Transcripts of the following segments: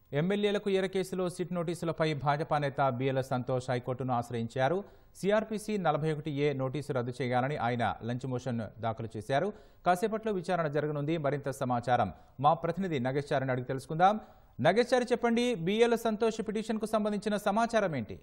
ఎమ్మెల్యేలకు ఎర కేసులో సిట్ నోటీసులపై భాజపా నేత బిఎల్ సంతోష్ హైకోర్టును ఆశ్రయించారు సిఆర్పిసి నలభై ఒకటి ఏ నోటీసు రద్దు చేయాలని ఆయన లంచ్ మోషన్ దాఖలు చేశారు కాసేపట్లో విచారణ జరగనుంది మరింత సమాచారం మా ప్రతినిధి నగేశ్చారిని అడిగి తెలుసుకుందాం నగేశ్చారి చెప్పండి బిఎల్ సంతోష్ పిటిషన్కు సంబంధించిన సమాచారం ఏంటి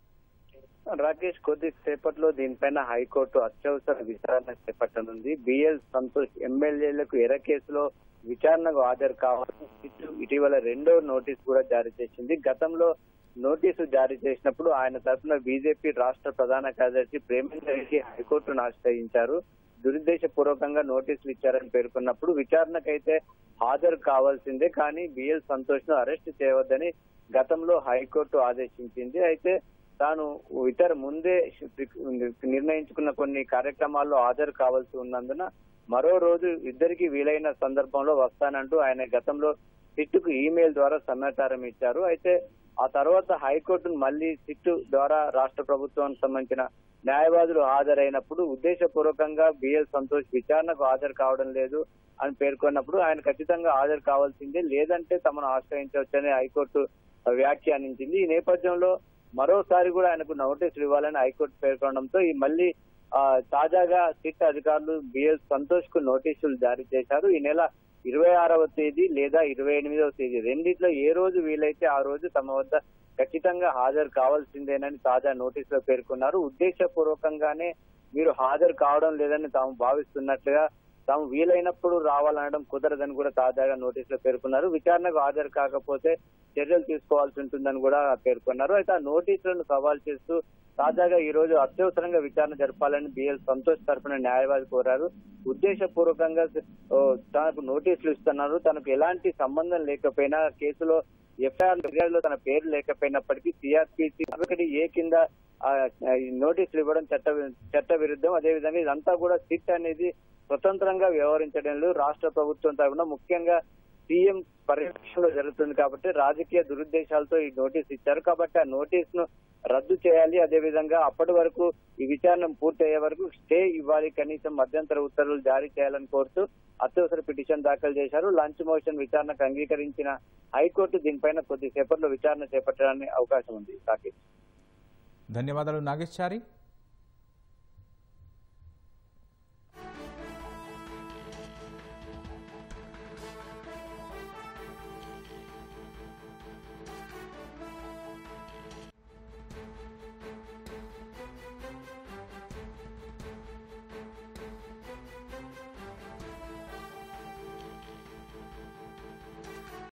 రాకేష్ కొద్దిసేపట్లో దీనిపైన హైకోర్టు అత్యవసర విచారణ చేపట్టనుంది బిఎల్ సంతోష్ ఎమ్మెల్యేలకు ఎర కేసులో విచారణకు హాజరు కావాలని సిట్టు ఇటీవల రెండో నోటీస్ కూడా జారీ చేసింది గతంలో నోటీసు జారీ చేసినప్పుడు ఆయన తరఫున బీజేపీ రాష్ట్ర ప్రధాన కార్యదర్శి ప్రేమేందర్ రెడ్డి హైకోర్టును ఆశ్రయించారు దురుద్దేశపూర్వకంగా నోటీసులు ఇచ్చారని పేర్కొన్నప్పుడు విచారణకైతే హాజరు కావాల్సిందే కానీ బిఎల్ సంతోష్ ను అరెస్ట్ చేయవద్దని గతంలో హైకోర్టు ఆదేశించింది అయితే తాను ఇతర ముందే నిర్ణయించుకున్న కొన్ని కార్యక్రమాల్లో హాజరు కావాల్సి ఉన్నందున మరో రోజు ఇద్దరికి వీలైన సందర్భంలో వస్తానంటూ ఆయన గతంలో సిట్టుకు ఈమెయిల్ ద్వారా సమాచారం ఇచ్చారు అయితే ఆ తర్వాత హైకోర్టును మళ్ళీ సిట్టు ద్వారా రాష్ట్ర ప్రభుత్వానికి సంబంధించిన న్యాయవాదులు హాజరైనప్పుడు ఉద్దేశపూర్వకంగా బిఎల్ సంతోష్ విచారణకు హాజరు కావడం లేదు అని పేర్కొన్నప్పుడు ఆయన ఖచ్చితంగా హాజరు కావాల్సిందే లేదంటే తమను ఆశ్రయించవచ్చని హైకోర్టు వ్యాఖ్యానించింది ఈ నేపథ్యంలో మరోసారి కూడా ఆయనకు నోటీసులు ఇవ్వాలని హైకోర్టు పేర్కొనడంతో ఈ మళ్ళీ ఆ, తాజాగా సిట్ అధికారులు బిఎల్ సంతోష్ కు నోటీసులు జారీ చేశారు ఈ నెల ఇరవై ఆరవ తేదీ లేదా ఇరవై ఎనిమిదవ తేదీ రెండిట్లో ఏ రోజు వీలైతే ఆ రోజు తమ వద్ద ఖచ్చితంగా హాజరు కావాల్సిందేనని తాజా నోటీసులో పేర్కొన్నారు ఉద్దేశపూర్వకంగానే మీరు హాజరు కావడం లేదని తాము భావిస్తున్నట్లుగా తాము వీలైనప్పుడు రావాలనడం కుదరదని కూడా తాజాగా నోటీసులో పేర్కొన్నారు విచారణకు హాజరు కాకపోతే చర్యలు తీసుకోవాల్సి ఉంటుందని కూడా పేర్కొన్నారు అయితే ఆ నోటీసులను సవాల్ చేస్తూ తాజాగా ఈ రోజు అత్యవసరంగా విచారణ జరపాలని బిఎల్ సంతోష్ తరఫున న్యాయవాది కోరారు ఉద్దేశపూర్వకంగా ఓ, తనకు నోటీసులు ఇస్తున్నారు తనకు ఎలాంటి సంబంధం లేకపోయినా కేసులో ఎఫ్ఐఆర్ ఫిర్యాదులో తన పేరు లేకపోయినప్పటికీ సిఆర్పిసి ఒకటి ఏ కింద ఆ, ఈ నోటీసులు ఇవ్వడం చట్ట చట్ట విరుద్ధం అదేవిధంగా ఇదంతా కూడా సిట్ అనేది స్వతంత్రంగా వ్యవహరించడంలో రాష్ట్ర ప్రభుత్వం తరఫున ముఖ్యంగా సీఎం పర్యవేక్షణలో జరుగుతుంది కాబట్టి రాజకీయ దురుద్దేశాలతో ఈ నోటీస్ ఇచ్చారు కాబట్టి ఆ నోటీస్ ను రద్దు చేయాలి అదేవిధంగా అప్పటి వరకు ఈ విచారణ పూర్తి అయ్యే వరకు స్టే ఇవ్వాలి కనీసం మధ్యంతర ఉత్తర్వులు జారీ చేయాలని కోరుతూ అత్యవసర పిటిషన్ దాఖలు చేశారు లంచ్ మోషన్ విచారణకు అంగీకరించిన హైకోర్టు దీనిపైన కొద్దిసేపట్లో విచారణ చేపట్టడానికి అవకాశం ఉంది సాకేష్ ధన్యవాదాలు నాగేశ్చారి